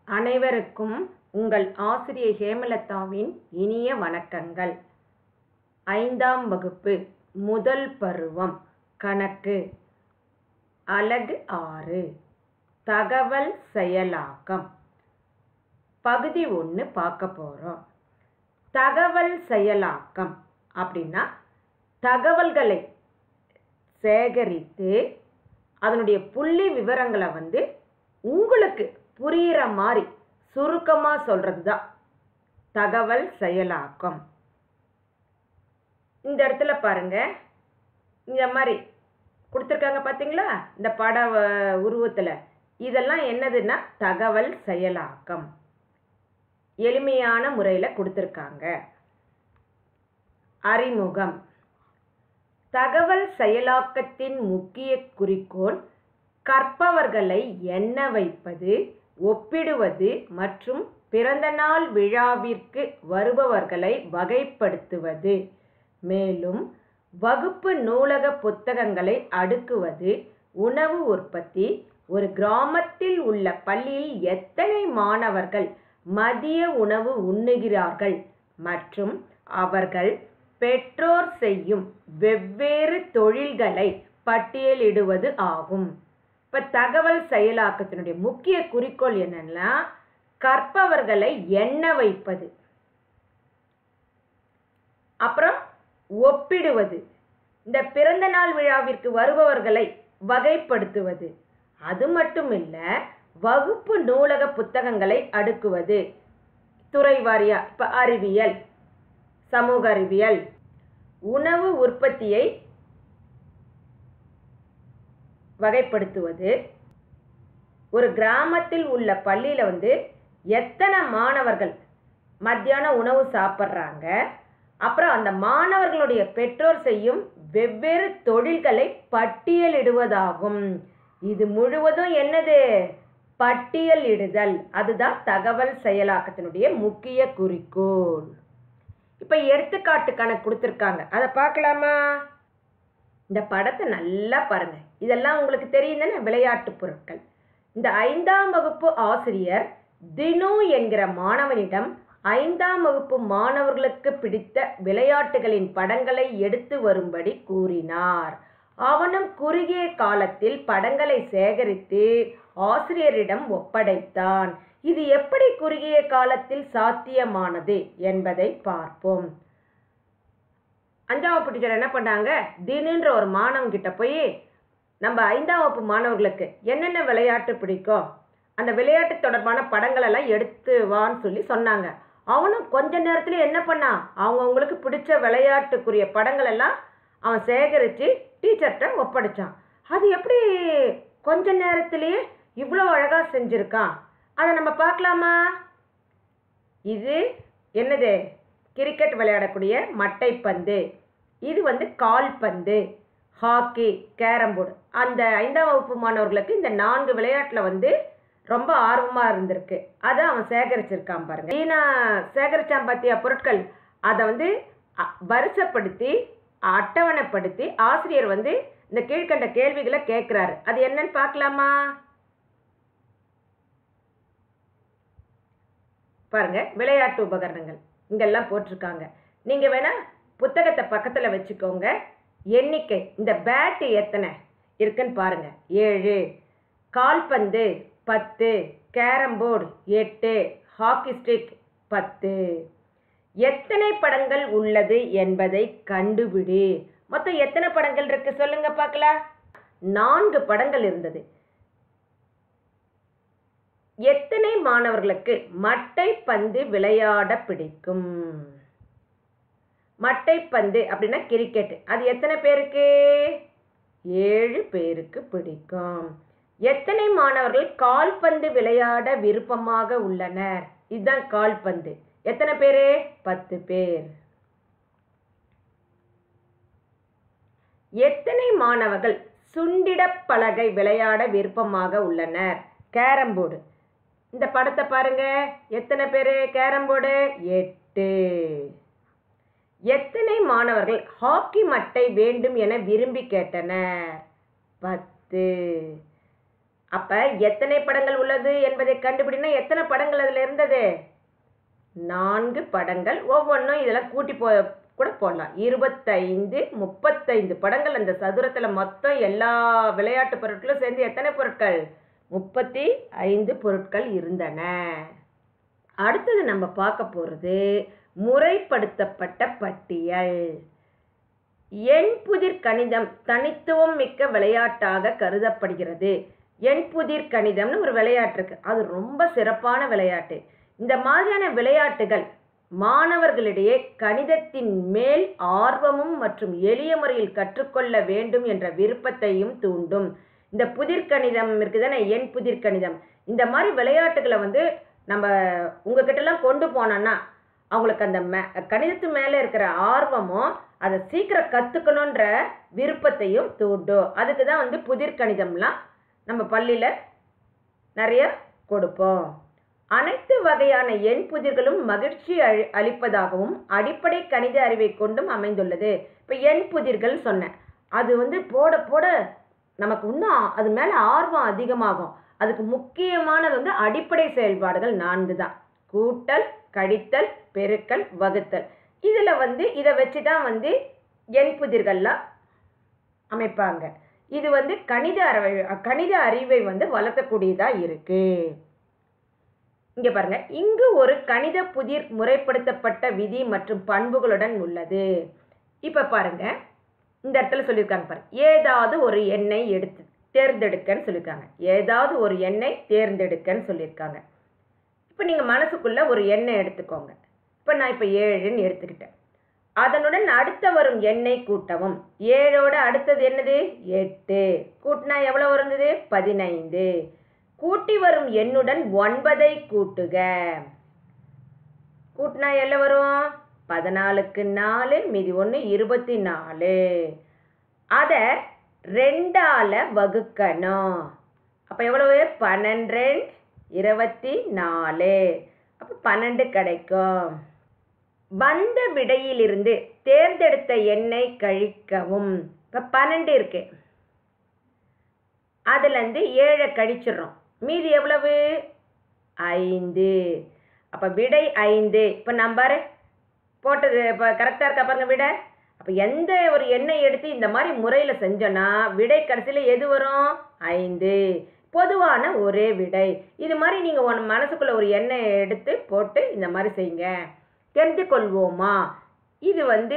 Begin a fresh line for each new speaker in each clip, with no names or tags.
அனைவருக்கும் உங்கள் ஆசிரியை ஹேமலதாவின் இனிய வணக்கங்கள் ஐந்தாம் வகுப்பு முதல் பருவம் கணக்கு அலகு ஆறு தகவல் செயலாக்கம் பகுதி ஒன்று பார்க்க போகிறோம் தகவல் செயலாக்கம் அப்படின்னா தகவல்களை சேகரித்து அதனுடைய புள்ளி விவரங்களை வந்து உங்களுக்கு புரிகிற மாதிரி சுருக்கமாக சொல்கிறது தான் தகவல் செயலாக்கம் இந்த இடத்துல பாருங்க இந்த மாதிரி கொடுத்துருக்காங்க பார்த்தீங்களா இந்த பட வ- உருவத்தில் இதெல்லாம் என்னதுன்னா தகவல் செயலாக்கம் எளிமையான முறையில் கொடுத்துருக்காங்க அறிமுகம் தகவல் செயலாக்கத்தின் முக்கிய குறிக்கோள் கற்பவர்களை எண்ண வைப்பது ஒப்பிடுவது மற்றும் பிறந்தநாள் விழாவிற்கு வருபவர்களை வகைப்படுத்துவது மேலும் வகுப்பு நூலக புத்தகங்களை அடுக்குவது உணவு உற்பத்தி ஒரு கிராமத்தில் உள்ள பள்ளியில் எத்தனை மாணவர்கள் மதிய உணவு உண்ணுகிறார்கள் மற்றும் அவர்கள் பெற்றோர் செய்யும் வெவ்வேறு தொழில்களை பட்டியலிடுவது ஆகும் இப்போ தகவல் செயலாக்கத்தினுடைய முக்கிய குறிக்கோள் என்னன்னா கற்பவர்களை எண்ண வைப்பது அப்புறம் ஒப்பிடுவது இந்த பிறந்த நாள் விழாவிற்கு வருபவர்களை வகைப்படுத்துவது அது மட்டும் இல்லை வகுப்பு நூலக புத்தகங்களை அடுக்குவது துறை வாரியா இப்போ அறிவியல் சமூக அறிவியல் உணவு உற்பத்தியை வகைப்படுத்துவது ஒரு கிராமத்தில் உள்ள பள்ளியில் வந்து எத்தனை மாணவர்கள் மத்தியான உணவு சாப்பிட்றாங்க அப்புறம் அந்த மாணவர்களுடைய பெற்றோர் செய்யும் வெவ்வேறு தொழில்களை பட்டியலிடுவதாகும் இது முழுவதும் என்னது பட்டியலிடுதல் அதுதான் தகவல் செயலாக்கத்தினுடைய முக்கிய குறிக்கோள் இப்போ எடுத்துக்காட்டு கணக்கு கொடுத்துருக்காங்க அதை பார்க்கலாமா இந்த படத்தை நல்லா பாருங்க இதெல்லாம் உங்களுக்கு தெரியும் தானே விளையாட்டு பொருட்கள் இந்த ஐந்தாம் வகுப்பு ஆசிரியர் தினு என்கிற மாணவனிடம் ஐந்தாம் வகுப்பு மாணவர்களுக்கு பிடித்த விளையாட்டுகளின் படங்களை எடுத்து வரும்படி கூறினார் அவனும் குறுகிய காலத்தில் படங்களை சேகரித்து ஆசிரியரிடம் ஒப்படைத்தான் இது எப்படி குறுகிய காலத்தில் சாத்தியமானது என்பதை பார்ப்போம் அஞ்சாம் வகுப்பு டீச்சர் என்ன பண்ணாங்க தினுன்ற ஒரு மாணவன் கிட்ட போய் நம்ம ஐந்தாம் வகுப்பு மாணவர்களுக்கு என்னென்ன விளையாட்டு பிடிக்கும் அந்த விளையாட்டு தொடர்பான படங்கள் எல்லாம் எடுத்து வான்னு சொல்லி சொன்னாங்க அவனும் கொஞ்ச நேரத்துல என்ன பண்ணான் அவங்கவுங்களுக்கு பிடிச்ச விளையாட்டுக்குரிய படங்கள் எல்லாம் அவன் சேகரித்து டீச்சர்கிட்ட ஒப்படைச்சான் அது எப்படி கொஞ்ச நேரத்திலேயே இவ்வளோ அழகாக செஞ்சுருக்கான் அதை நம்ம பார்க்கலாமா இது என்னது கிரிக்கெட் விளையாடக்கூடிய மட்டைப்பந்து இது வந்து கால்பந்து ஹாக்கி கேரம்போர்டு அந்த ஐந்தாம் வகுப்பு மாணவர்களுக்கு இந்த நான்கு விளையாட்டில் வந்து ரொம்ப ஆர்வமாக இருந்திருக்கு அதை அவன் சேகரிச்சிருக்கான் பாருங்க வீணா சேகரிச்சான் பார்த்தியா பொருட்கள் அதை வந்து அ- வரிசைப்படுத்தி அட்டவணைப்படுத்தி ஆசிரியர் வந்து இந்த கீழ்க்கண்ட கேள்விகளை கேட்குறாரு அது என்னன்னு பார்க்கலாமா பாருங்க விளையாட்டு உபகரணங்கள் இங்கெல்லாம் போட்டிருக்காங்க நீங்க வேணா புத்தகத்தை பக்கத்துல வச்சுக்கோங்க எண்ணிக்கை இந்த பேட்டு எத்தனை இருக்குன்னு பாருங்க ஏழு கால்பந்து பத்து கேரம் போர்டு எட்டு ஹாக்கி ஸ்டிக் பத்து எத்தனை படங்கள் உள்ளது என்பதை கண்டுபிடி மொத்தம் எத்தனை படங்கள் இருக்கு சொல்லுங்க பார்க்கலாம் நான்கு படங்கள் இருந்தது எத்தனை மாணவர்களுக்கு மட்டை பந்து விளையாட பிடிக்கும் மட்டைப்பந்து அப்படின்னா கிரிக்கெட் அது எத்தனை பேருக்கு ஏழு பேருக்கு பிடிக்கும் எத்தனை மாணவர்கள் கால்பந்து விளையாட விருப்பமாக உள்ளனர் இதுதான் கால்பந்து எத்தனை பேரு பத்து பேர் எத்தனை மாணவர்கள் சுண்டிடப் பலகை விளையாட விருப்பமாக உள்ளனர் கேரம் போர்டு இந்த படத்தை பாருங்க எத்தனை பேர் கேரம் போர்டு எட்டு எத்தனை மாணவர்கள் ஹாக்கி மட்டை வேண்டும் என விரும்பி கேட்டனர் பத்து அப்ப எத்தனை படங்கள் உள்ளது என்பதை கண்டுபிடினா எத்தனை படங்கள் அதுல இருந்தது நான்கு படங்கள் ஒவ்வொன்றும் இதெல்லாம் கூட்டி போ கூட போடலாம் இருபத்தைந்து முப்பத்தைந்து படங்கள் அந்த சதுரத்துல மொத்தம் எல்லா விளையாட்டு பொருட்களும் சேர்ந்து எத்தனை பொருட்கள் முப்பத்தி ஐந்து பொருட்கள் இருந்தன அடுத்தது நம்ம பார்க்க போறது முறைப்படுத்தப்பட்ட பட்டியல் எண் புதிர் கணிதம் தனித்துவம் மிக்க விளையாட்டாக கருதப்படுகிறது எண் புதிர் கணிதம்னு ஒரு விளையாட்டு இருக்கு அது ரொம்ப சிறப்பான விளையாட்டு இந்த மாதிரியான விளையாட்டுகள் மாணவர்களிடையே கணிதத்தின் மேல் ஆர்வமும் மற்றும் எளிய முறையில் கற்றுக்கொள்ள வேண்டும் என்ற விருப்பத்தையும் தூண்டும் இந்த புதிர் கணிதம் இருக்குதானே எண் புதிர் கணிதம் இந்த மாதிரி விளையாட்டுகளை வந்து நம்ம உங்ககிட்டலாம் கொண்டு போனோன்னா அவங்களுக்கு அந்த மே கணிதத்து மேலே இருக்கிற ஆர்வமும் அதை சீக்கிரம் கற்றுக்கணுன்ற விருப்பத்தையும் தூண்டும் அதுக்கு தான் வந்து புதிர் கணிதம்லாம் நம்ம பள்ளியில் நிறைய கொடுப்போம் அனைத்து வகையான எண் புதிர்களும் மகிழ்ச்சி அளி அளிப்பதாகவும் அடிப்படை கணித அறிவை கொண்டும் அமைந்துள்ளது இப்போ எண் புதிர்கள் சொன்னேன் அது வந்து போட போட நமக்கு இன்னும் அது மேலே ஆர்வம் அதிகமாகும் அதுக்கு முக்கியமானது வந்து அடிப்படை செயல்பாடுகள் நான்கு தான் கூட்டல் கழித்தல் பெருக்கல் வகுத்தல் இதில் வந்து இதை வச்சு தான் வந்து எண் புதிர்கள்லாம் அமைப்பாங்க இது வந்து கணித அறிவை கணித அறிவை வந்து வளர்க்கக்கூடியதாக இருக்குது இங்க பாருங்க இங்கு ஒரு கணித புதிர் முறைப்படுத்தப்பட்ட விதி மற்றும் பண்புகளுடன் உள்ளது இப்ப பாருங்க இந்த இடத்துல சொல்லியிருக்காங்க பாருங்க ஏதாவது ஒரு எண்ணை எடுத்து தேர்ந்தெடுக்கன்னு சொல்லியிருக்காங்க ஏதாவது ஒரு எண்ணை தேர்ந்தெடுக்கன்னு சொல்லியிருக்காங்க இப்போ நீங்கள் மனசுக்குள்ள ஒரு எண்ணை எடுத்துக்கோங்க இப்போ நான் இப்போ ஏழுன்னு எடுத்துக்கிட்டேன் அதனுடன் அடுத்த வரும் எண்ணை கூட்டவும் ஏழோட அடுத்தது என்னது எட்டு கூட்டினா எவ்வளோ வருந்தது பதினைந்து கூட்டி வரும் எண்ணுடன் ஒன்பதை கூட்டுக கூட்டினா எல்ல வரும் பதினாலுக்கு நாலு மீதி ஒன்று இருபத்தி நாலு அதை ரெண்டால வகுக்கணும் அப்போ எவ்வளவு பன்னெண்டு இருபத்தி நாலு அப்போ பன்னெண்டு கிடைக்கும் வந்த விடையிலிருந்து தேர்ந்தெடுத்த எண்ணை கழிக்கவும் இப்போ பன்னெண்டு இருக்கு அதுலேருந்து ஏழை கழிச்சிடுறோம் மீதி எவ்வளவு ஐந்து அப்போ விடை ஐந்து இப்போ நம்பர் போட்டது இப்போ கரெக்டாக இருக்கா பாருங்க விடை அப்போ எந்த ஒரு எண்ணெய் எடுத்து இந்த மாதிரி முறையில் செஞ்சோன்னா விடை கடைசியில் எது வரும் ஐந்து பொதுவான ஒரே விடை இது மாதிரி நீங்கள் உன் மனசுக்குள்ள ஒரு எண்ணெயை எடுத்து போட்டு இந்த மாதிரி செய்யுங்க தெரிந்து கொள்வோமா இது வந்து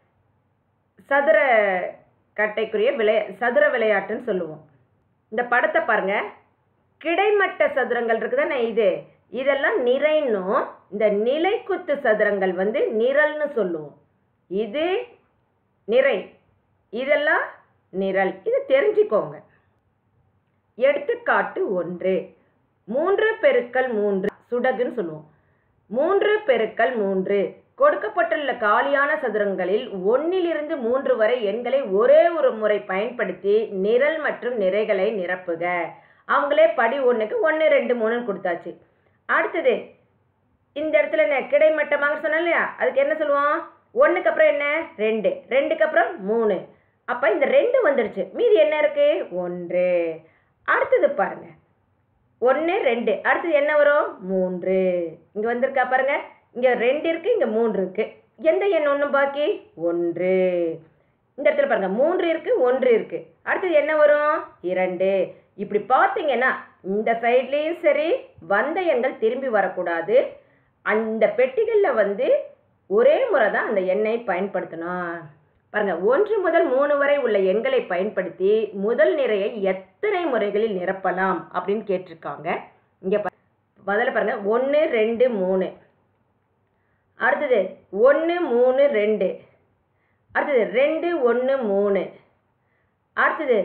சதுர கட்டைக்குரிய விளையா சதுர விளையாட்டுன்னு சொல்லுவோம் இந்த படத்தை பாருங்க கிடைமட்ட சதுரங்கள் இருக்குதானே இது இதெல்லாம் நிறைன்னும் இந்த நிலைக்குத்து சதுரங்கள் வந்து நிரல்னு சொல்லுவோம் இது நிறை இதெல்லாம் நிரல் இது தெரிஞ்சுக்கோங்க எடுத்துக்காட்டு ஒன்று மூன்று பெருக்கல் மூன்று சுடகுன்னு சொல்லுவோம் மூன்று பெருக்கல் மூன்று கொடுக்கப்பட்டுள்ள காலியான சதுரங்களில் ஒன்னிலிருந்து மூன்று வரை எண்களை ஒரே ஒரு முறை பயன்படுத்தி நிரல் மற்றும் நிறைகளை நிரப்புக அவங்களே படி ஒன்றுக்கு ஒன்று ரெண்டு மூணுன்னு கொடுத்தாச்சு அடுத்தது இந்த இடத்துல என்ன கிடைமட்டமாக சொன்னேன் இல்லையா அதுக்கு என்ன சொல்லுவோம் ஒன்றுக்கு அப்புறம் என்ன ரெண்டு ரெண்டுக்கு அப்புறம் மூணு அப்போ இந்த ரெண்டு வந்துடுச்சு மீதி என்ன இருக்கு ஒன்று அடுத்தது பாருங்க ஒன்று ரெண்டு அடுத்தது என்ன வரும் மூன்று இங்கே வந்திருக்கா பாருங்க இங்கே ரெண்டு இருக்கு இங்கே மூன்று இருக்கு எந்த எண் ஒன்று பாக்கி ஒன்று இந்த இடத்துல பாருங்க மூன்று இருக்கு ஒன்று இருக்கு அடுத்தது என்ன வரும் இரண்டு இப்படி பார்த்தீங்கன்னா இந்த சைட்லேயும் சரி வந்த எண்கள் திரும்பி வரக்கூடாது அந்த பெட்டிகளில் வந்து ஒரே முறை தான் அந்த எண்ணை பயன்படுத்தணும் பாருங்க ஒன்று முதல் மூணு வரை உள்ள எண்களை பயன்படுத்தி முதல் நிறையை எத்தனை முறைகளில் நிரப்பலாம் அப்படின்னு கேட்டிருக்காங்க இங்கே பா முதல்ல பாருங்க ஒன்று ரெண்டு மூணு அடுத்தது ஒன்று மூணு ரெண்டு அடுத்தது ரெண்டு ஒன்று மூணு அடுத்தது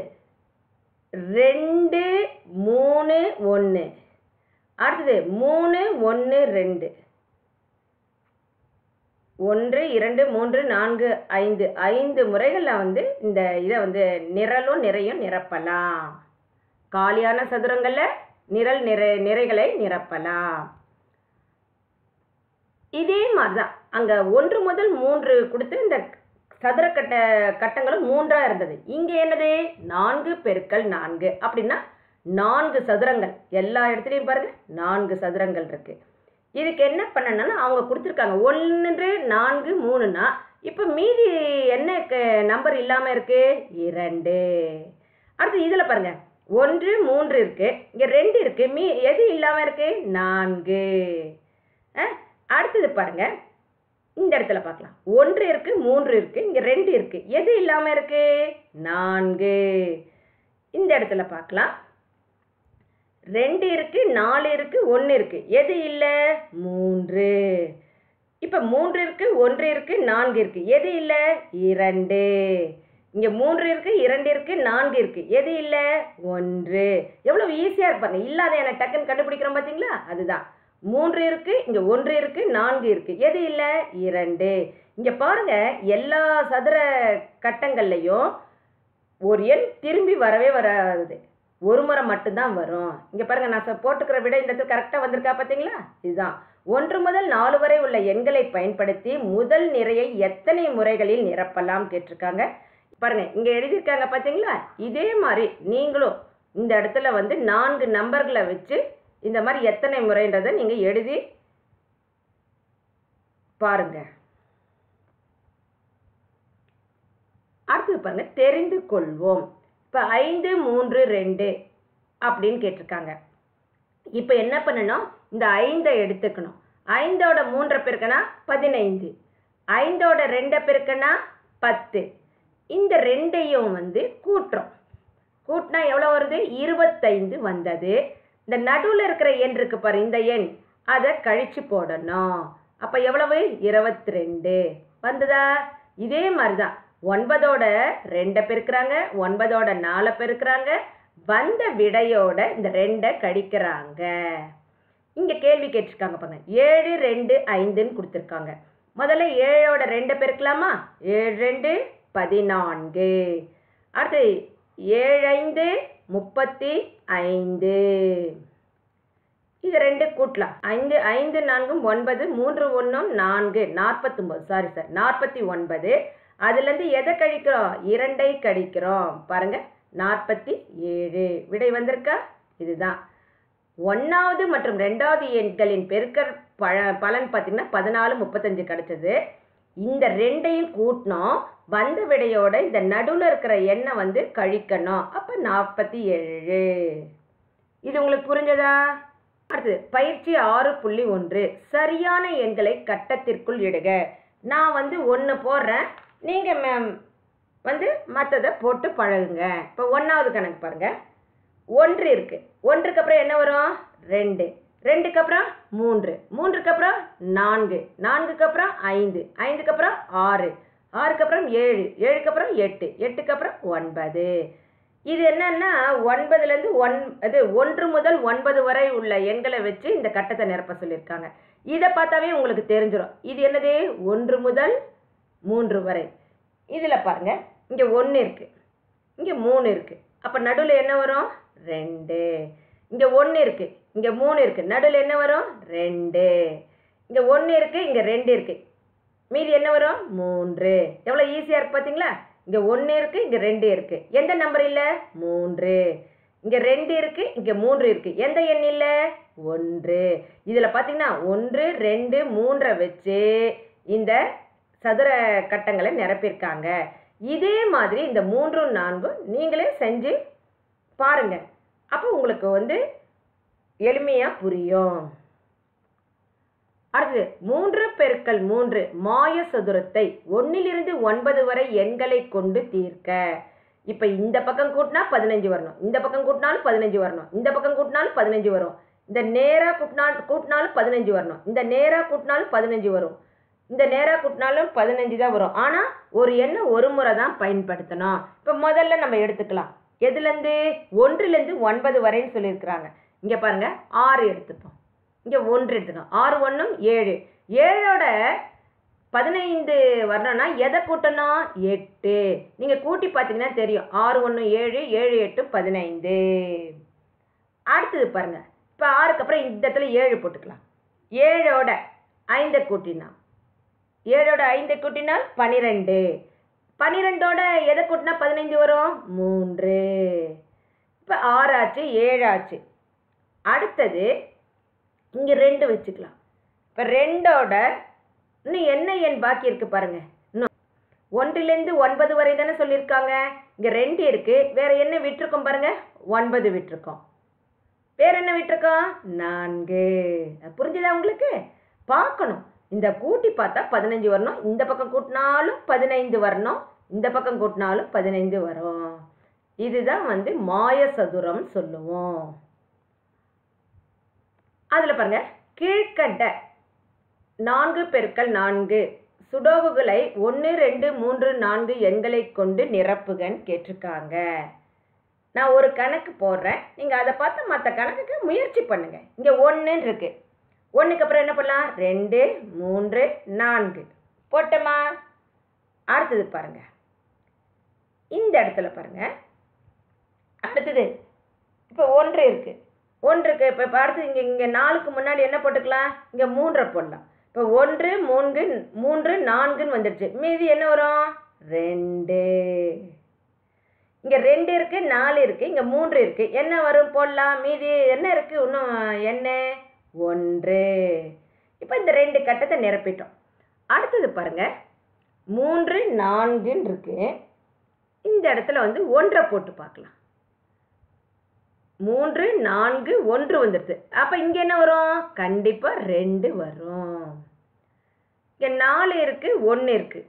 ரெண்டு மூணு ஒன்று அடுத்தது மூணு ஒன்று ரெண்டு ஒன்று இரண்டு மூன்று நான்கு ஐந்து ஐந்து முறைகளில் வந்து இந்த இதை வந்து நிரலும் நிறையும் நிரப்பலாம் காலியான சதுரங்களில் நிரல் நிறை நிறைகளை நிரப்பலாம் இதே மாதிரி தான் அங்கே ஒன்று முதல் மூன்று கொடுத்து இந்த சதுர கட்ட கட்டங்களும் மூன்றாக இருந்தது இங்கே என்னது நான்கு பெருக்கல் நான்கு அப்படின்னா நான்கு சதுரங்கள் எல்லா இடத்துலையும் பாருங்க நான்கு சதுரங்கள் இருக்கு இதுக்கு என்ன பண்ணணும்னா அவங்க கொடுத்துருக்காங்க ஒன்று நான்கு மூணுனா இப்போ மீதி என்ன நம்பர் இல்லாமல் இருக்கு இரண்டு அடுத்து இதில் பாருங்க ஒன்று மூன்று இருக்கு இங்கே ரெண்டு இருக்கு மீ எது இல்லாமல் இருக்கு நான்கு அஹ், அடுத்தது பாருங்க இந்த இடத்துல பார்க்கலாம் ஒன்று இருக்கு மூன்று இருக்கு இங்கே ரெண்டு இருக்கு எது இல்லாமல் இருக்கு நான்கு இந்த இடத்துல பார்க்கலாம் ரெண்டு இருக்கு நாலு இருக்கு ஒன்று இருக்கு எது இல்லை மூன்று இப்போ மூன்று இருக்கு ஒன்று இருக்கு நான்கு இருக்கு எது இல்லை இரண்டு இங்கே மூன்று இருக்கு இரண்டு இருக்கு நான்கு இருக்கு எது இல்லை ஒன்று எவ்வளோ ஈஸியாக இருப்பாங்க இல்லாத எனக்கு டக்குன்னு கண்டுபிடிக்கிறோம் பார்த்தீங்களா அதுதான் மூன்று இருக்கு இங்கே ஒன்று இருக்கு நான்கு இருக்கு எது இல்லை இரண்டு இங்கே பாருங்க எல்லா சதுர கட்டங்கள்லையும் ஒரு எண் திரும்பி வரவே வராது ஒரு முறை மட்டும்தான் வரும் இங்கே பாருங்க நான் சொ- போட்டுக்கிற விட இந்த இடத்துல கரெக்டாக வந்திருக்கா பார்த்தீங்களா இதுதான் ஒன்று முதல் நாலு வரை உள்ள எண்களை பயன்படுத்தி முதல் நிறையை எத்தனை முறைகளில் நிரப்பலாம் கேட்டிருக்காங்க பாருங்க இங்கே எழுதியிருக்காங்க பார்த்தீங்களா இதே மாதிரி நீங்களும் இந்த இடத்துல வந்து நான்கு நம்பர்களை வச்சு இந்த மாதிரி எத்தனை முறைன்றதை நீங்கள் எழுதி பாருங்க அடுத்தது பாருங்க தெரிந்து கொள்வோம் இப்போ ஐந்து மூன்று ரெண்டு அப்படின்னு கேட்டிருக்காங்க இப்போ என்ன பண்ணணும் இந்த ஐந்தை எடுத்துக்கணும் ஐந்தோட மூன்றை பெருக்கனா பதினைந்து ஐந்தோட ரெண்டை பெருக்கனா பத்து இந்த ரெண்டையும் வந்து கூட்டுறோம் கூட்டினா எவ்வளோ வருது இருபத்தைந்து வந்தது இந்த நடுவில் இருக்கிற எண் இருக்கு பாரு இந்த எண் அதை கழிச்சு போடணும் அப்போ எவ்வளவு இருபத்தி ரெண்டு வந்ததா இதே மாதிரி தான் ஒன்பதோட ரெண்டை பெருக்கிறாங்க ஒன்பதோட நாலை பெருக்கிறாங்க வந்த விடையோட இந்த ரெண்டை கழிக்கிறாங்க இங்கே கேள்வி கேட்டிருக்காங்க பாருங்க ஏழு ரெண்டு ஐந்துன்னு கொடுத்துருக்காங்க முதல்ல ஏழோட ரெண்டை பெருக்கலாமா ஏழு ரெண்டு பதினான்கு அடுத்து ஏழு ஐந்து முப்பத்தி ஐந்து இது ரெண்டு கூட்டலாம் ஐந்து ஐந்து நான்கும் ஒன்பது மூன்று ஒன்றும் நான்கு நாற்பத்தொம்பது சாரி சார் நாற்பத்தி ஒன்பது அதுலேருந்து எதை கழிக்கிறோம் இரண்டை கழிக்கிறோம் பாருங்க நாற்பத்தி ஏழு விடை வந்திருக்கா இதுதான் ஒன்றாவது மற்றும் ரெண்டாவது எண்களின் பெருக்கற் பழ பலன் பார்த்தீங்கன்னா பதினாலு முப்பத்தஞ்சு கிடைச்சது இந்த ரெண்டையும் கூட்டினோம் வந்த விடையோட இந்த நடுவில் இருக்கிற எண்ணை வந்து கழிக்கணும் அப்போ நாற்பத்தி ஏழு இது உங்களுக்கு புரிஞ்சதா அடுத்து பயிற்சி ஆறு புள்ளி ஒன்று சரியான எண்களை கட்டத்திற்குள் இடுக நான் வந்து ஒன்று போடுறேன் நீங்கள் மேம் வந்து மற்றதை போட்டு பழகுங்க இப்போ ஒன்றாவது கணக்கு பாருங்க ஒன்று இருக்கு ஒன்றுக்கு அப்புறம் என்ன வரும் ரெண்டு ரெண்டுக்கு அப்புறம் மூன்று மூன்றுக்கு அப்புறம் நான்கு நான்குக்கு அப்புறம் ஐந்து ஐந்துக்கு அப்புறம் ஆறு ஆறுக்கு அப்புறம் ஏழு ஏழுக்கு அப்புறம் எட்டு எட்டுக்கு அப்புறம் ஒன்பது இது என்னன்னா ஒன்பதுலேருந்து ஒன் அது ஒன்று முதல் ஒன்பது வரை உள்ள எண்களை வச்சு இந்த கட்டத்தை நிரப்ப சொல்லியிருக்காங்க இதை பார்த்தாவே உங்களுக்கு தெரிஞ்சிடும் இது என்னது ஒன்று முதல் மூன்று வரை இதில் பாருங்க இங்கே ஒன்று இருக்கு இங்கே மூணு இருக்கு அப்போ நடுவில் என்ன வரும் ரெண்டு இங்கே ஒன்று இருக்கு இங்கே மூணு இருக்கு நடுவில் என்ன வரும் ரெண்டு இங்கே ஒன்று இருக்கு இங்கே ரெண்டு இருக்கு மீதி என்ன வரும் மூன்று எவ்வளோ ஈஸியாக இருக்கு பார்த்தீங்களா இங்கே ஒன்று இருக்கு இங்கே ரெண்டு இருக்கு எந்த நம்பர் இல்லை மூன்று இங்கே ரெண்டு இருக்கு இங்கே மூன்று இருக்கு எந்த எண் இல்லை ஒன்று இதில் பார்த்தீங்கன்னா ஒன்று ரெண்டு மூன்றை வச்சு இந்த சதுர கட்டங்களை நிரப்பியிருக்காங்க இதே மாதிரி இந்த மூன்றும் நான்கும் நீங்களே செஞ்சு பாருங்க அப்போ உங்களுக்கு வந்து எளிமையாக புரியும் அடுத்தது மூன்று பெருக்கல் மூன்று மாய சதுரத்தை ஒன்னிலிருந்து ஒன்பது வரை எண்களை கொண்டு தீர்க்க இப்போ இந்த பக்கம் கூட்டினா பதினஞ்சு வரணும் இந்த பக்கம் கூட்டினாலும் பதினஞ்சு வரணும் இந்த பக்கம் கூட்டினாலும் பதினஞ்சு வரும் இந்த நேராக கூட்டினா கூட்டினாலும் பதினஞ்சு வரணும் இந்த நேராக கூட்டினாலும் பதினஞ்சு வரும் இந்த நேராக கூட்டினாலும் பதினஞ்சு தான் வரும் ஆனால் ஒரு எண்ணை ஒரு முறை தான் பயன்படுத்தணும் இப்போ முதல்ல நம்ம எடுத்துக்கலாம் எதுலேருந்து ஒன்றுலேருந்து ஒன்பது வரைன்னு சொல்லியிருக்கிறாங்க இங்கே பாருங்க ஆறு எடுத்துப்போம் இங்கே ஒன்று எடுத்துக்கோம் ஆறு ஒன்றும் ஏழு ஏழோட பதினைந்து வரணும்னா எதை கூட்டணும் எட்டு நீங்கள் கூட்டி பார்த்தீங்கன்னா தெரியும் ஆறு ஒன்று ஏழு ஏழு எட்டு பதினைந்து அடுத்தது பாருங்க இப்போ ஆறுக்கு அப்புறம் இந்த இடத்துல ஏழு போட்டுக்கலாம் ஏழோட ஐந்தை கூட்டினா ஏழோட ஐந்தை கூட்டினால் பனிரெண்டு பனிரெண்டோட எதை கூட்டினா பதினைந்து வரும் மூன்று இப்போ ஆறாச்சு ஏழாச்சு அடுத்தது இங்கே ரெண்டு வச்சுக்கலாம் இப்போ ரெண்டோட இன்னும் என்ன எண் பாக்கி இருக்கு பாருங்க இன்னும் ஒன்றிலிருந்து ஒன்பது வரை தானே சொல்லியிருக்காங்க இங்கே ரெண்டு இருக்கு வேற என்ன விட்டுருக்கோம் பாருங்க ஒன்பது விட்டுருக்கோம் வேற என்ன விட்டுருக்கோம் நான்கு அது புரிஞ்சுதா உங்களுக்கு பார்க்கணும் இந்த கூட்டி பார்த்தா பதினஞ்சு வரணும் இந்த பக்கம் கூட்டினாலும் பதினைந்து வரணும் இந்த பக்கம் கூட்டினாலும் பதினைந்து வரும் இதுதான் வந்து மாய சதுரம் சொல்லுவோம் அதில் பாருங்க கீழ்கண்ட நான்கு பெருக்கல் நான்கு சுடோவுகளை ஒன்று ரெண்டு மூன்று நான்கு எண்களை கொண்டு நிரப்புகன்னு கேட்டிருக்காங்க நான் ஒரு கணக்கு போடுறேன் நீங்கள் அதை பார்த்து மற்ற கணக்குக்கு முயற்சி பண்ணுங்க இங்கே ஒன்றுன்னு இருக்கு ஒன்றுக்கு அப்புறம் என்ன பண்ணலாம் ரெண்டு மூன்று நான்கு போட்டோமா அடுத்தது பாருங்க இந்த இடத்துல பாருங்க அடுத்தது இப்போ ஒன்று இருக்கு ஒன்றுக்கு இப்போ இப்போ அடுத்து இங்கே இங்கே நாலுக்கு முன்னாடி என்ன போட்டுக்கலாம் இங்கே மூன்றை போடலாம் இப்போ ஒன்று மூன்று மூன்று நான்குன்னு வந்துடுச்சு மீதி என்ன வரும் ரெண்டு இங்கே ரெண்டு இருக்கு நாலு இருக்கு இங்கே மூன்று இருக்கு என்ன வரும் போடலாம் மீதி என்ன இருக்கு இன்னும் என்ன ஒன்று இப்போ இந்த ரெண்டு கட்டத்தை நிரப்பிட்டோம் அடுத்தது பாருங்க மூன்று நான்குன்னு இருக்கு இந்த இடத்துல வந்து ஒன்றை போட்டு பார்க்கலாம் மூன்று நான்கு ஒன்று வந்துடுது அப்போ இங்கே என்ன வரும் கண்டிப்பாக ரெண்டு வரும் இங்கே நாலு இருக்கு ஒன்று இருக்கு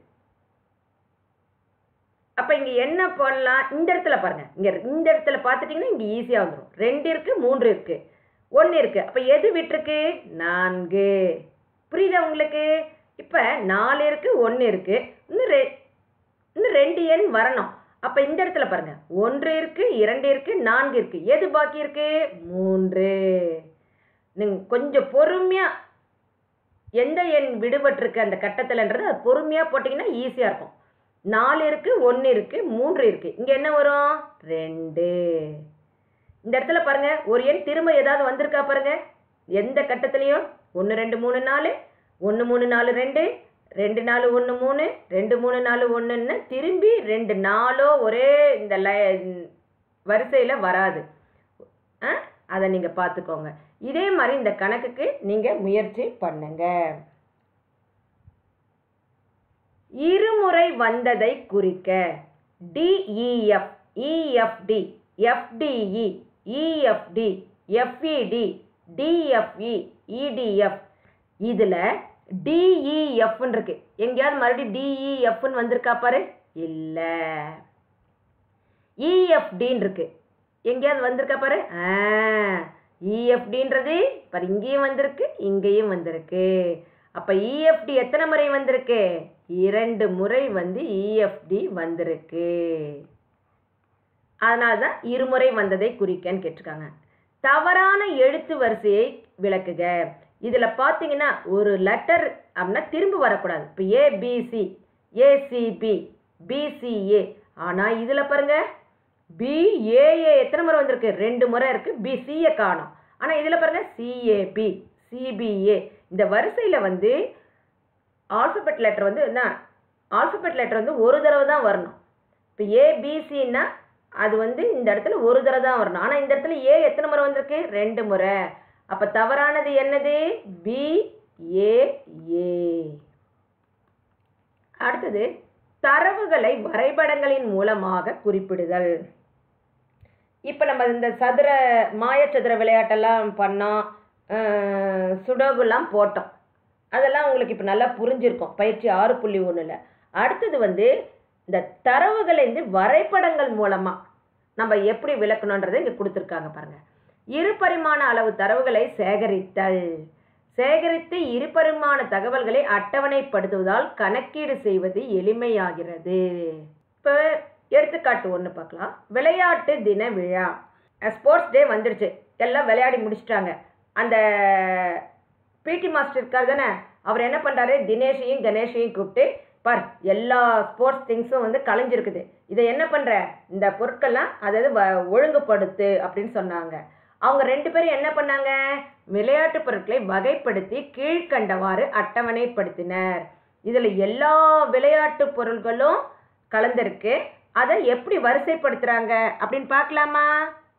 அப்போ இங்கே என்ன பண்ணலாம் இந்த இடத்துல பாருங்க இங்கே இந்த இடத்துல பார்த்துட்டிங்கன்னா இங்கே ஈஸியாக வந்துடும் ரெண்டு இருக்கு மூன்று இருக்கு ஒன்று இருக்கு அப்போ எது விட்டுருக்கு நான்கு புரியுதா உங்களுக்கு இப்போ நாலு இருக்கு ஒன்று இருக்கு இன்னும் ரெ இன்னும் ரெண்டு எண் வரணும் அப்போ இந்த இடத்துல பாருங்க ஒன்று இருக்கு இரண்டு இருக்கு நான்கு இருக்கு எது பாக்கி இருக்கு மூன்று நீங்க கொஞ்சம் பொறுமையா எந்த எண் விடுபட்டிருக்கு அந்த கட்டத்தில்ன்றது அது பொறுமையாக போட்டிங்கன்னா ஈஸியாக இருக்கும் நாலு இருக்கு ஒன்று இருக்கு மூன்று இருக்கு இங்கே என்ன வரும் ரெண்டு இந்த இடத்துல பாருங்க ஒரு எண் திரும்ப ஏதாவது வந்திருக்கா பாருங்க எந்த கட்டத்துலையும் ஒன்று ரெண்டு மூணு நாலு ஒன்று மூணு நாலு ரெண்டு ரெண்டு நாலு ஒன்று மூணு ரெண்டு மூணு நாலு ஒன்றுன்னு திரும்பி ரெண்டு நாளோ ஒரே இந்த லை வரிசையில் வராது ஆ அதை நீங்கள் பார்த்துக்கோங்க இதே மாதிரி இந்த கணக்குக்கு நீங்கள் முயற்சி பண்ணுங்க இருமுறை வந்ததை குறிக்க TEF EFT FTE EFT FET TFE ETF இதில் டிஇஎஃப்னு இருக்கு எங்கேயாவது மறுபடியும் டிஇஎஃப்னு வந்திருக்கா பாரு இல்லை இஎஃப்டின்னு இருக்கு எங்கேயாவது வந்திருக்கா பாரு ஆ இஎஃப்டின்றது பாரு இங்கேயும் வந்திருக்கு இங்கேயும் வந்திருக்கு அப்போ இஎஃப்டி எத்தனை முறை வந்திருக்கு இரண்டு முறை வந்து இஎஃப்டி வந்திருக்கு அதனால தான் இருமுறை வந்ததை குறிக்கன்னு கேட்டிருக்காங்க தவறான எழுத்து வரிசையை விளக்குக இதில் பார்த்தீங்கன்னா ஒரு லெட்டர் அப்படின்னா திரும்ப வரக்கூடாது இப்போ ஏபிசி ஏசிபி பிசிஏ ஆனால் இதில் பாருங்க பிஏஏ எத்தனை முறை வந்திருக்கு ரெண்டு முறை இருக்குது பிசிஏ காணும் ஆனால் இதில் பாருங்க சிஏபி சிபிஏ இந்த வரிசையில் வந்து ஆல்ஃபபெட் லெட்டர் வந்து என்ன ஆல்ஃபபெட் லெட்டர் வந்து ஒரு தடவை தான் வரணும் இப்போ ஏபிசின்னா அது வந்து இந்த இடத்துல ஒரு தடவை தான் வரணும் ஆனால் இந்த இடத்துல ஏ எத்தனை முறை வந்திருக்கு ரெண்டு முறை அப்போ தவறானது என்னது பி ஏ ஏ அடுத்தது தரவுகளை வரைபடங்களின் மூலமாக குறிப்பிடுதல் இப்போ நம்ம இந்த சதுர மாயச்சதுர விளையாட்டெல்லாம் பண்ணோம் அஹ், சுடோகுலாம் போட்டோம் அதெல்லாம் உங்களுக்கு இப்போ நல்லா புரிஞ்சிருக்கும் பயிற்சி ஆறு புள்ளி ஒன்றில் அடுத்தது வந்து இந்த தரவுகளை வந்து வரைபடங்கள் மூலமாக நம்ம எப்படி விளக்கணுன்றதை இங்கே கொடுத்துருக்காங்க பாருங்க இருபரிமாண அளவு தரவுகளை சேகரித்தல் சேகரித்து இருபரிமாண தகவல்களை அட்டவணைப்படுத்துவதால் கணக்கீடு செய்வது எளிமையாகிறது இப்போ எடுத்துக்காட்டு ஒன்று பார்க்கலாம் விளையாட்டு தின விழா ஸ்போர்ட்ஸ் டே வந்துடுச்சு எல்லாம் விளையாடி முடிச்சிட்டாங்க அந்த பிடி மாஸ்டர் இருக்கார் தானே அவர் என்ன பண்ணுறாரு தினேஷையும் கணேஷையும் கூப்பிட்டு பார் எல்லா ஸ்போர்ட்ஸ் திங்ஸும் வந்து கலைஞ்சிருக்குது இதை என்ன பண்ணுற இந்த பொருட்கள்லாம் அதாவது வ- ஒழுங்குபடுத்து அப்படின்னு சொன்னாங்க அவங்க ரெண்டு பேரும் என்ன பண்ணாங்க விளையாட்டு பொருட்களை வகைப்படுத்தி கீழ்க்கண்டவாறு அட்டவணைப்படுத்தினர் இதில் எல்லா விளையாட்டு பொருள்களும் கலந்திருக்கு அதை எப்படி வரிசைப்படுத்துகிறாங்க அப்படின்னு பார்க்கலாமா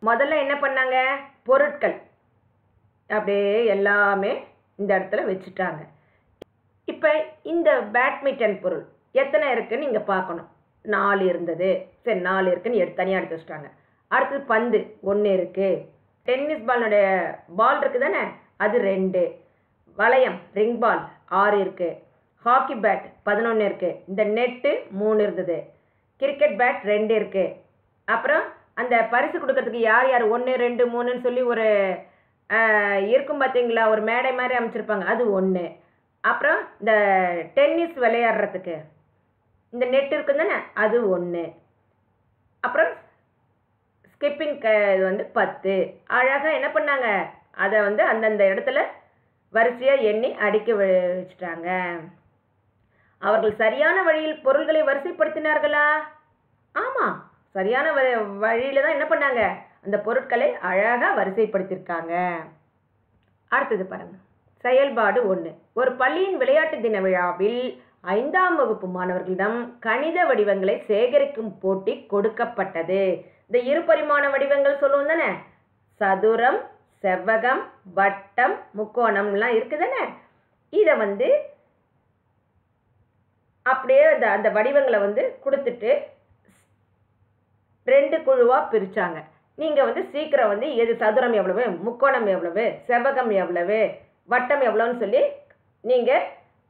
முதல்ல என்ன பண்ணாங்க பொருட்கள் அப்படியே எல்லாமே இந்த இடத்துல வச்சுட்டாங்க இப்போ இந்த பேட்மிண்டன் பொருள் எத்தனை இருக்குன்னு இங்கே பார்க்கணும் நாலு இருந்தது சரி நாலு இருக்குன்னு எடுத்து தனியாக எடுத்து வச்சிட்டாங்க அடுத்தது பந்து ஒன்று இருக்குது டென்னிஸ் பாலினுடைய பால் இருக்குது தானே அது ரெண்டு வளையம் ரிங் பால் ஆறு இருக்குது ஹாக்கி பேட் பதினொன்று இருக்குது இந்த நெட்டு மூணு இருந்தது கிரிக்கெட் பேட் ரெண்டு இருக்குது அப்புறம் அந்த பரிசு கொடுக்கறதுக்கு யார் யார் ஒன்று ரெண்டு மூணுன்னு சொல்லி ஒரு ஆஹ், இருக்கும் பார்த்தீங்களா ஒரு மேடை மாதிரி அமைச்சிருப்பாங்க அது ஒன்று அப்புறம் இந்த டென்னிஸ் விளையாடுறதுக்கு இந்த நெட் இருக்குது தானே அது ஒன்று அப்புறம் ஸ்கிப்பிங் க இது வந்து பத்து அழகாக என்ன பண்ணாங்க அதை வந்து அந்தந்த இடத்துல வரிசையாக எண்ணி அடுக்கி வ- வச்சுட்டாங்க அவர்கள் சரியான வழியில் பொருள்களை வரிசைப்படுத்தினார்களா ஆமாம் சரியான வ வழியில் தான் என்ன பண்ணாங்க அந்த பொருட்களை அழகாக வரிசைப்படுத்தியிருக்காங்க அடுத்தது பாருங்க செயல்பாடு ஒன்று ஒரு பள்ளியின் விளையாட்டு தின விழாவில் ஐந்தாம் வகுப்பு மாணவர்களிடம் கணித வடிவங்களை சேகரிக்கும் போட்டி கொடுக்கப்பட்டது இந்த இரு பரிமாண வடிவங்கள் சொல்லுவோம் தானே சதுரம் செவ்வகம் வட்டம் முக்கோணம்லாம் இருக்குதானே இதை வந்து அப்படியே அந்த அந்த வடிவங்களை வந்து கொடுத்துட்டு ரெண்டு குழுவாக பிரித்தாங்க நீங்கள் வந்து சீக்கிரம் வந்து எது சதுரம் எவ்வளவு முக்கோணம் எவ்வளவு செவ்வகம் எவ்வளவு வட்டம் எவ்வளோன்னு சொல்லி நீங்கள்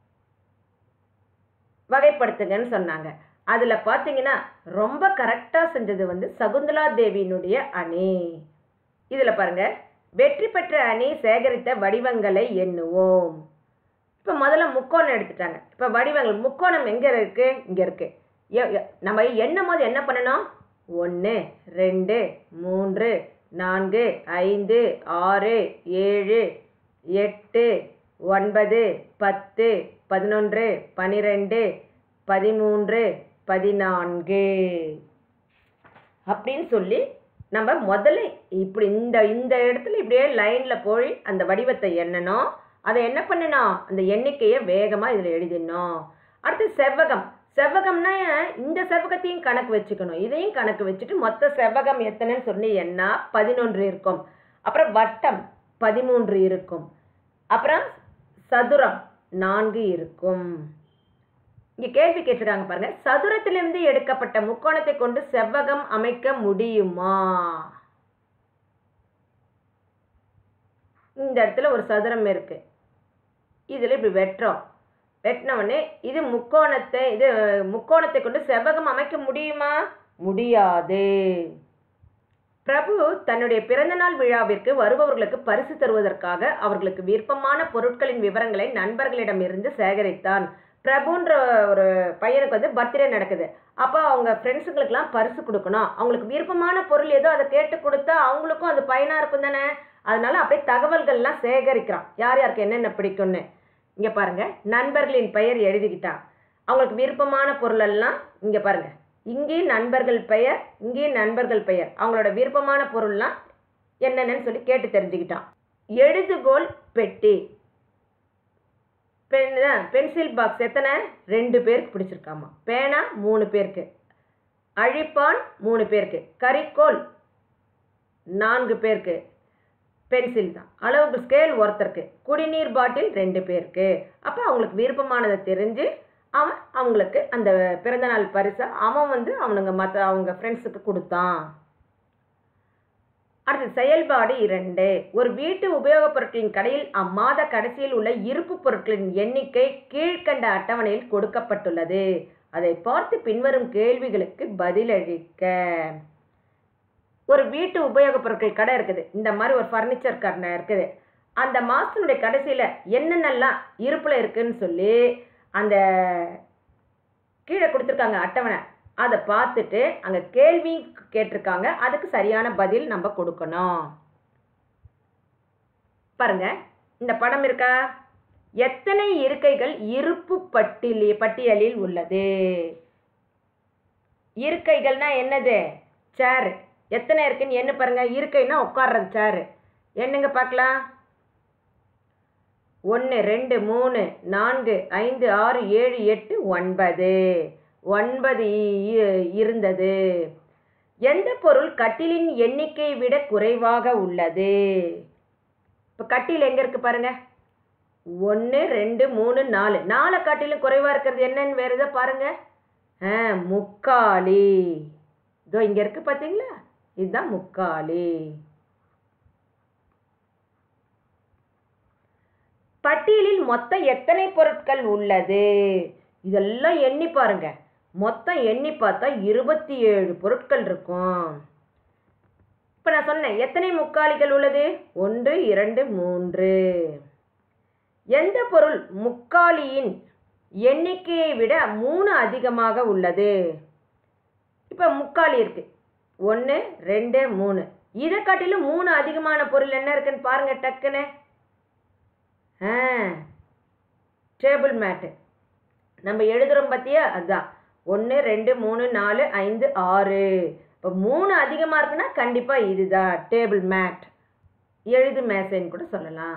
வகைப்படுத்துங்கன்னு சொன்னாங்க அதில் பார்த்தீங்கன்னா ரொம்ப கரெக்டாக செஞ்சது வந்து சகுந்தலா தேவியினுடைய அணி இதில் பாருங்க வெற்றி பெற்ற அணி சேகரித்த வடிவங்களை எண்ணுவோம் இப்போ முதல்ல முக்கோணம் எடுத்துட்டாங்க இப்போ வடிவங்கள் முக்கோணம் எங்கே இருக்குது இங்கே இருக்குது நம்ம எண்ணும் போது என்ன பண்ணணும் ஒன்று ரெண்டு மூன்று நான்கு ஐந்து ஆறு ஏழு எட்டு ஒன்பது பத்து பதினொன்று பனிரெண்டு பதிமூன்று பதினான்கு அப்படின்னு சொல்லி நம்ம முதல்ல இப்படி இந்த இந்த இடத்துல இப்படியே லைனில் போய் அந்த வடிவத்தை எண்ணணும் அதை என்ன பண்ணணும் அந்த எண்ணிக்கையை வேகமாக இதில் எழுதிடணும் அடுத்து செவ்வகம் செவ்வகம்னா இந்த செவ்வகத்தையும் கணக்கு வச்சுக்கணும் இதையும் கணக்கு வச்சுட்டு மொத்த செவ்வகம் எத்தனைன்னு சொல்லி என்ன பதினொன்று இருக்கும் அப்புறம் வட்டம் பதிமூன்று இருக்கும் அப்புறம் சதுரம் நான்கு இருக்கும் இங்கே கேள்வி கேட்டிருக்காங்க பாருங்க சதுரத்திலிருந்து எடுக்கப்பட்ட முக்கோணத்தை கொண்டு செவ்வகம் அமைக்க முடியுமா இந்த இடத்துல ஒரு சதுரம் இருக்கு இதில் இப்படி வெட்டுறோம் வெட்டின உடனே இது முக்கோணத்தை இது முக்கோணத்தை கொண்டு செவ்வகம் அமைக்க முடியுமா முடியாது பிரபு தன்னுடைய பிறந்தநாள் விழாவிற்கு வருபவர்களுக்கு பரிசு தருவதற்காக அவர்களுக்கு விருப்பமான பொருட்களின் விவரங்களை நண்பர்களிடமிருந்து சேகரித்தான் பிரபுன்ற ஒரு பையனுக்கு வந்து பர்த்டே நடக்குது அப்போ அவங்க ஃப்ரெண்ட்ஸுங்களுக்கெல்லாம் பரிசு கொடுக்கணும் அவங்களுக்கு விருப்பமான பொருள் ஏதோ அதை கேட்டு கொடுத்தா அவங்களுக்கும் அது பயனாக இருக்கும் தானே அதனால அப்படியே தகவல்கள்லாம் சேகரிக்கிறான் யார் யாருக்கு என்னென்ன பிடிக்கும்னு இங்கே பாருங்க நண்பர்களின் பெயர் எழுதிக்கிட்டான் அவங்களுக்கு விருப்பமான பொருளெல்லாம் இங்கே பாருங்க இங்கேயும் நண்பர்கள் பெயர் இங்கேயும் நண்பர்கள் பெயர் அவங்களோட விருப்பமான பொருள்லாம் என்னென்னு சொல்லி கேட்டு தெரிஞ்சுக்கிட்டான் எழுதுகோல் பெட்டி பென் பென்சில் பாக்ஸ் எத்தனை ரெண்டு பேருக்கு பிடிச்சிருக்காமா பேனா மூணு பேருக்கு அழிப்பான் மூணு பேருக்கு கரிக்கோல் நான்கு பேருக்கு பென்சில் தான் அளவுக்கு ஸ்கேல் ஒருத்தருக்கு குடிநீர் பாட்டில் ரெண்டு பேருக்கு அப்போ அவங்களுக்கு விருப்பமானதை தெரிஞ்சு அவன் அவங்களுக்கு அந்த பிறந்தநாள் பரிசை அவன் வந்து அவனுங்க மற்ற அவங்க ஃப்ரெண்ட்ஸுக்கு கொடுத்தான் அடுத்து செயல்பாடு இரண்டு ஒரு வீட்டு உபயோகப் பொருட்களின் கடையில் அம்மாத கடைசியில் உள்ள இருப்பு பொருட்களின் எண்ணிக்கை கீழ்க்கண்ட அட்டவணையில் கொடுக்கப்பட்டுள்ளது அதை பார்த்து பின்வரும் கேள்விகளுக்கு பதிலளிக்க ஒரு வீட்டு உபயோகப் பொருட்கள் கடை இருக்குது இந்த மாதிரி ஒரு ஃபர்னிச்சர் கடை இருக்குது அந்த மாதத்தினுடைய கடைசியில் என்னென்னலாம் இருப்பில் இருக்குன்னு சொல்லி அந்த கீழே கொடுத்துருக்காங்க அட்டவணை அதை பார்த்துட்டு அங்கே கேள்வி கேட்டிருக்காங்க அதுக்கு சரியான பதில் நம்ம கொடுக்கணும் பாருங்க இந்த படம் இருக்கா எத்தனை இருக்கைகள் இருப்பு பட்டியலி பட்டியலில் உள்ளது இருக்கைகள்னா என்னது சேர் எத்தனை இருக்குன்னு என்ன பாருங்க இருக்கைன்னா உட்கார்றது சேர் என்னங்க பார்க்கலாம் ஒன்று ரெண்டு மூணு நான்கு ஐந்து ஆறு ஏழு எட்டு ஒன்பது ஒன்பது இ- இருந்தது எந்த பொருள் கட்டிலின் எண்ணிக்கையை விட குறைவாக உள்ளது இப்போ கட்டில் எங்கே இருக்கு பாருங்க ஒன்று ரெண்டு மூணு நாலு நாலு காட்டிலும் குறைவாக இருக்கிறது என்னன்னு வேறு எதை பாருங்க ஆ முக்காலி இதோ இங்கே இருக்கு பார்த்தீங்களா இதுதான் முக்காலி பட்டியலில் மொத்தம் எத்தனை பொருட்கள் உள்ளது இதெல்லாம் எண்ணி பாருங்க மொத்தம் எண்ணி பார்த்தா இருபத்தி ஏழு பொருட்கள் இருக்கும் இப்போ நான் சொன்னேன் எத்தனை முக்காலிகள் உள்ளது ஒன்று இரண்டு மூன்று எந்த பொருள் முக்காலியின் எண்ணிக்கையை விட மூணு அதிகமாக உள்ளது இப்போ முக்காலி இருக்கு ஒன்று ரெண்டு மூணு இதை காட்டிலும் மூணு அதிகமான பொருள் என்ன இருக்குன்னு பாருங்க டக்குன்னு ஆ டேபிள் மேட்டு நம்ம எழுதுகிறோம் பார்த்தியா அதுதான் ஒன்று ரெண்டு மூணு நாலு ஐந்து ஆறு இப்போ மூணு அதிகமாக இருக்குன்னா கண்டிப்பாக இதுதான் டேபிள் மேட் எழுது மேசைன்னு கூட சொல்லலாம்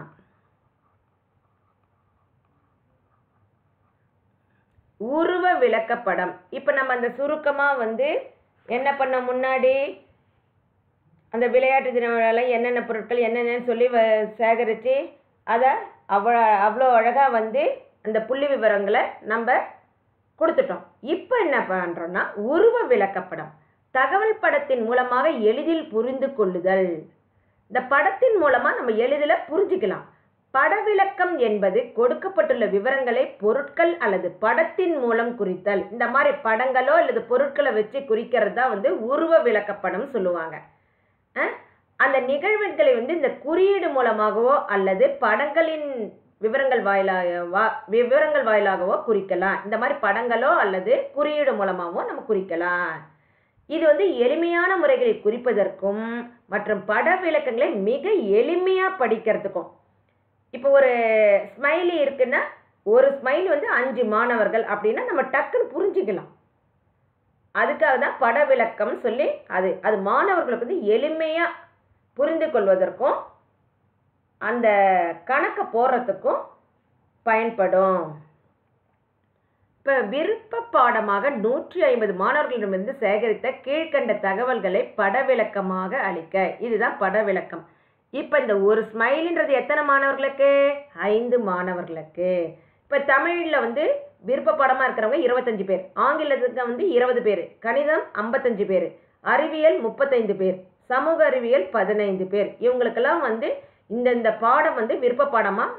உருவ விளக்கப்படம் இப்போ நம்ம அந்த சுருக்கமாக வந்து என்ன பண்ண முன்னாடி அந்த விளையாட்டு தின விழாவில் என்னென்ன பொருட்கள் என்னென்னு சொல்லி வ சேகரித்து அதை அவ்வளோ அவ்வளோ அழகாக வந்து அந்த புள்ளி விவரங்களை நம்ம கொடுத்துட்டோம் இப்போ என்ன பண்ணுறோன்னா உருவ விளக்கப்படம் தகவல் படத்தின் மூலமாக எளிதில் புரிந்து கொள்ளுதல் இந்த படத்தின் மூலமாக நம்ம எளிதில் புரிஞ்சுக்கலாம் படவிளக்கம் என்பது கொடுக்கப்பட்டுள்ள விவரங்களை பொருட்கள் அல்லது படத்தின் மூலம் குறித்தல் இந்த மாதிரி படங்களோ அல்லது பொருட்களை வச்சு குறிக்கிறது தான் வந்து உருவ விளக்கப்படம் சொல்லுவாங்க அஹ், அந்த நிகழ்வுகளை வந்து இந்த குறியீடு மூலமாகவோ அல்லது படங்களின் விவரங்கள் வாயிலாக வா விவரங்கள் வாயிலாகவோ குறிக்கலாம் இந்த மாதிரி படங்களோ அல்லது குறியீடு மூலமாகவோ நம்ம குறிக்கலாம் இது வந்து எளிமையான முறைகளில் குறிப்பதற்கும் மற்றும் பட விளக்கங்களை மிக எளிமையாக படிக்கிறதுக்கும் இப்போ ஒரு ஸ்மைலி இருக்குன்னா ஒரு ஸ்மைல் வந்து அஞ்சு மாணவர்கள் அப்படின்னா நம்ம டக்குன்னு புரிஞ்சுக்கலாம் அதுக்காக தான் பட விளக்கம் சொல்லி அது அது மாணவர்களுக்கு வந்து எளிமையாக புரிந்து கொள்வதற்கும் அந்த கணக்கை போடுறதுக்கும் பயன்படும் இப்போ விருப்ப பாடமாக நூற்றி ஐம்பது மாணவர்களிடமிருந்து சேகரித்த கீழ்க்கண்ட தகவல்களை படவிளக்கமாக அளிக்க இதுதான் படவிளக்கம் இப்போ இந்த ஒரு ஸ்மைல்ன்றது எத்தனை மாணவர்களுக்கு ஐந்து மாணவர்களுக்கு இப்போ தமிழில் வந்து விருப்ப பாடமாக இருக்கிறவங்க இருபத்தஞ்சு பேர் ஆங்கிலத்துக்கு வந்து இருபது பேர் கணிதம் ஐம்பத்தஞ்சு பேர் அறிவியல் முப்பத்தைந்து பேர் சமூக அறிவியல் பதினைந்து பேர் இவங்களுக்கெல்லாம் வந்து இந்தந்த பாடம் வந்து விருப்ப பாடமாக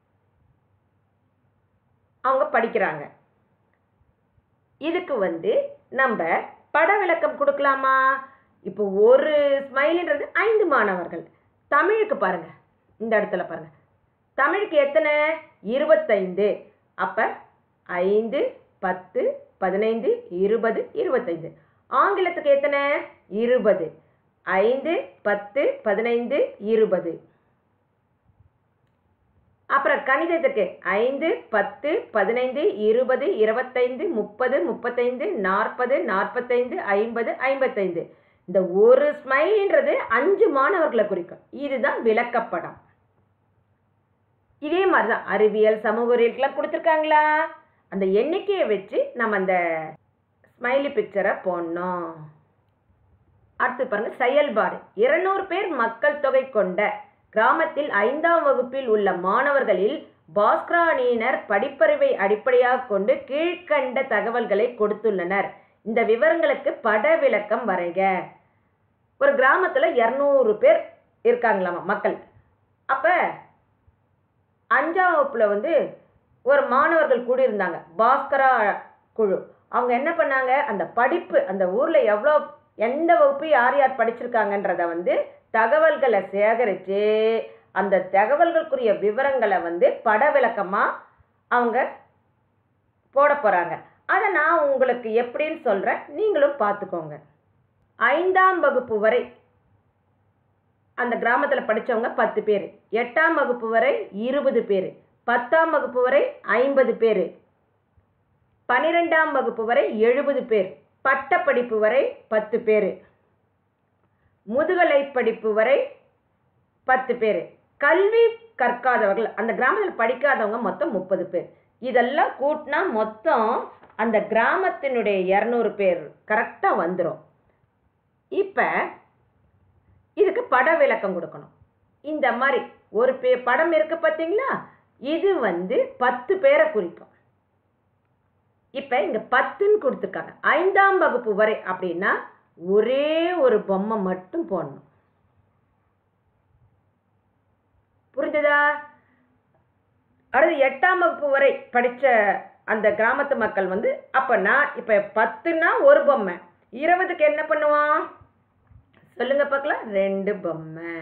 அவங்க படிக்கிறாங்க இதுக்கு வந்து நம்ம பட விளக்கம் கொடுக்கலாமா இப்போ ஒரு ஸ்மைல்ன்றது ஐந்து மாணவர்கள் தமிழுக்கு பாருங்க இந்த இடத்துல பாருங்க தமிழுக்கு எத்தனை இருபத்தைந்து அப்போ ஐந்து பத்து பதினைந்து இருபது இருபத்தைந்து ஆங்கிலத்துக்கு எத்தனை இருபது ஐந்து பத்து பதினைந்து இருபது அப்புறம் கணிதத்துக்கு ஐந்து பத்து பதினைந்து இருபது இருபத்தைந்து முப்பது முப்பத்தைந்து நாற்பது நாற்பத்தைந்து ஐம்பது ஐம்பத்தைந்து இந்த ஒரு ஸ்மைல்ன்றது அஞ்சு மாணவர்களை குறிக்கும் இதுதான் விளக்கப்படம் இதே மாதிரி தான் அறிவியல் சமூக அறிவியலுக்கெல்லாம் கொடுத்துருக்காங்களா அந்த எண்ணிக்கையை வச்சு நம்ம அந்த ஸ்மைலி பிக்சரை போடணும் அடுத்து பாருங்க செயல்பாடு இருநூறு பேர் மக்கள் தொகை கொண்ட கிராமத்தில் ஐந்தாம் வகுப்பில் உள்ள மாணவர்களில் பாஸ்கரா அணியினர் படிப்பறிவை அடிப்படையாக கொண்டு கீழ்க்கண்ட தகவல்களை கொடுத்துள்ளனர் இந்த விவரங்களுக்கு பட விளக்கம் வரைக ஒரு கிராமத்தில் இரநூறு பேர் இருக்காங்களாமா மக்கள் அப்போ அஞ்சாம் வகுப்பில் வந்து ஒரு மாணவர்கள் கூடியிருந்தாங்க பாஸ்கரா குழு அவங்க என்ன பண்ணாங்க அந்த படிப்பு அந்த ஊரில் எவ்வளோ எந்த வகுப்பு யார் யார் படிச்சிருக்காங்கன்றத வந்து தகவல்களை சேகரித்து அந்த தகவல்களுக்குரிய விவரங்களை வந்து பட விளக்கமாக அவங்க போட போகிறாங்க அதை நான் உங்களுக்கு எப்படின்னு சொல்கிறேன் நீங்களும் பார்த்துக்கோங்க ஐந்தாம் வகுப்பு வரை அந்த கிராமத்தில் படித்தவங்க பத்து பேர் எட்டாம் வகுப்பு வரை இருபது பேர் பத்தாம் வகுப்பு வரை ஐம்பது பேர் பன்னிரெண்டாம் வகுப்பு வரை எழுபது பேர் பட்டப்படிப்பு வரை பத்து பேர் முதுகலை படிப்பு வரை பத்து பேர் கல்வி கற்காதவர்கள் அந்த கிராமத்தில் படிக்காதவங்க மொத்தம் முப்பது பேர் இதெல்லாம் கூட்டினா மொத்தம் அந்த கிராமத்தினுடைய இரநூறு பேர் கரெக்டாக வந்துடும் இப்போ இதுக்கு பட விளக்கம் கொடுக்கணும் இந்த மாதிரி ஒரு பே படம் இருக்கு பார்த்தீங்களா இது வந்து பத்து பேரை குறிக்கும் இப்போ இங்கே பத்துன்னு கொடுத்துருக்காங்க ஐந்தாம் வகுப்பு வரை அப்படின்னா ஒரே ஒரு பொம்மை மட்டும் போடணும் புரிஞ்சுதா அடுத்து எட்டாம் வகுப்பு வரை படித்த அந்த கிராமத்து மக்கள் வந்து அப்போனா இப்போ பத்துனா ஒரு பொம்மை இருபதுக்கு என்ன பண்ணுவான் சொல்லுங்க பார்க்கலாம் ரெண்டு பொம்மை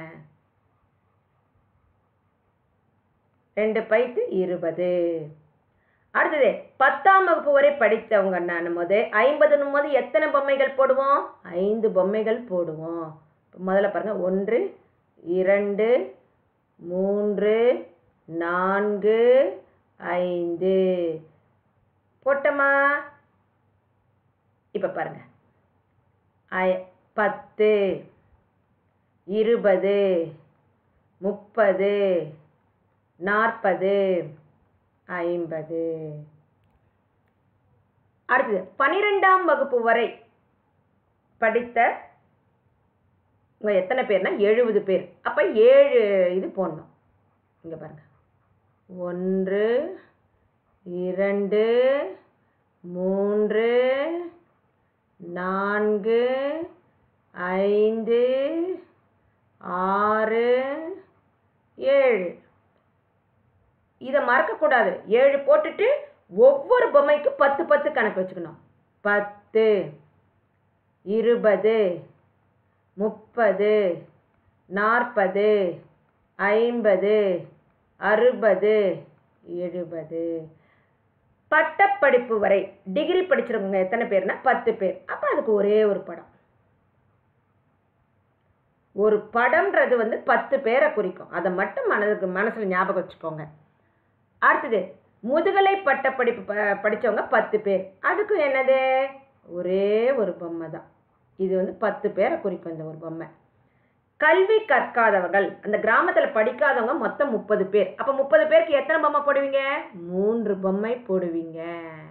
ரெண்டு பைத்து இருபது அடுத்தது பத்தாம் வகுப்பு வரை படித்தவங்க நான் போது ஐம்பதுன்னும் போது எத்தனை பொம்மைகள் போடுவோம் ஐந்து பொம்மைகள் போடுவோம் இப்ப முதல்ல பாருங்க ஒன்று இரண்டு மூன்று நான்கு ஐந்து போட்டோமா இப்போ பாருங்க ஐ பத்து இருபது முப்பது நாற்பது ஐம்பது அடுத்தது பனிரெண்டாம் வகுப்பு வரை படித்த உங்க எத்தனை பேர்னா எழுபது பேர் அப்போ ஏழு இது போடணும் இங்கே பாருங்க ஒன்று இரண்டு மூன்று நான்கு ஐந்து ஆறு ஏழு இதை மறக்கக்கூடாது ஏழு போட்டுட்டு ஒவ்வொரு பொம்மைக்கும் பத்து பத்து கணக்கு வச்சுக்கணும் பத்து இருபது முப்பது நாற்பது ஐம்பது அறுபது எழுபது பட்டப்படிப்பு வரை டிகிரி படிச்சிருக்கவங்க எத்தனை பேர்னா பத்து பேர் அப்போ அதுக்கு ஒரே ஒரு படம் ஒரு படம்ன்றது வந்து பத்து பேரை குறிக்கும் அதை மட்டும் மனதுக்கு மனசில் ஞாபகம் வச்சுக்கோங்க அடுத்தது முதுகலை பட்டப்படிப்பு ப படித்தவங்க பத்து பேர் அதுக்கும் என்னது ஒரே ஒரு பொம்மை தான் இது வந்து பத்து பேரை குறிக்கும் இந்த ஒரு பொம்மை கல்வி கற்காதவர்கள் அந்த கிராமத்தில் படிக்காதவங்க மொத்தம் முப்பது பேர் அப்போ முப்பது பேருக்கு எத்தனை பொம்மை போடுவீங்க மூன்று பொம்மை போடுவீங்க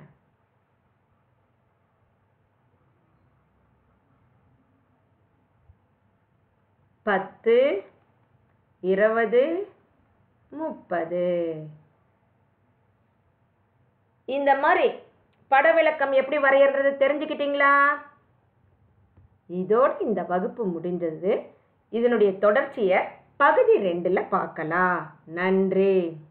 பத்து இருபது முப்பது இந்த மாதிரி பட விளக்கம் எப்படி வரையறது தெரிஞ்சுக்கிட்டீங்களா இதோடு இந்த வகுப்பு முடிஞ்சது இதனுடைய தொடர்ச்சியை பகுதி ரெண்டில் பார்க்கலாம் நன்றி